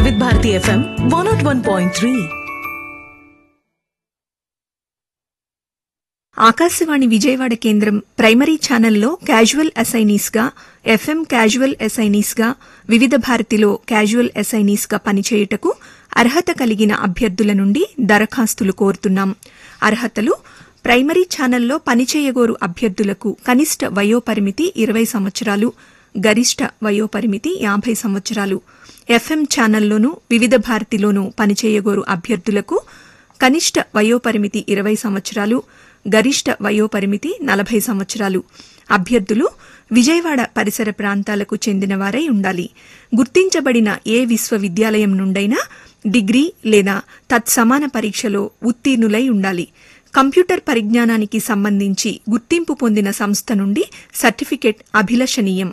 వివిధ Bharati FM one nought one point three Akashvani Vijayawada కేంద్రం primary ఛానల్లో క్యాజువల్ అసైనీస్గా ఎఫ్ఎం క్యాజువల్ అసైనీస్గా వివిధ భారతిలో క్యాజువల్ అసైనీస్గా పనిచేయుటకు అర్హత కలిగిన అభ్యర్థుల నుండి దరఖాస్తులు కోరుతున్నాం అర్హతలు ప్రైమరీ ఛానల్లో పనిచేయగోరు అభ్యర్థులకు కనిష్ట వయోపరిమితి ఇరవై సంవత్సరాలు గరిష్ట వయోపరిమితి యాభై సంవత్సరాలు ఎఫ్ఎం ఛానల్లోనూ వివిధ భారతిలోనూ పనిచేయగోరు అభ్యర్థులకు కనిష్ట వయోపరిమితి ఇరవై సంవత్సరాలు గరిష్ట వయోపరిమితి నలభై సంవత్సరాలు అభ్యర్థులు విజయవాడ పరిసర ప్రాంతాలకు చెందినవారై ఉండాలి గుర్తించబడిన ఏ విశ్వవిద్యాలయం నుండైనా డిగ్రీ లేదా తత్సమాన పరీక్షలో ఉత్తీర్ణులై ఉండాలి కంప్యూటర్ పరిజ్ఞానానికి సంబంధించి గుర్తింపు పొందిన సంస్థ నుండి సర్టిఫికెట్ అభిలషణీయం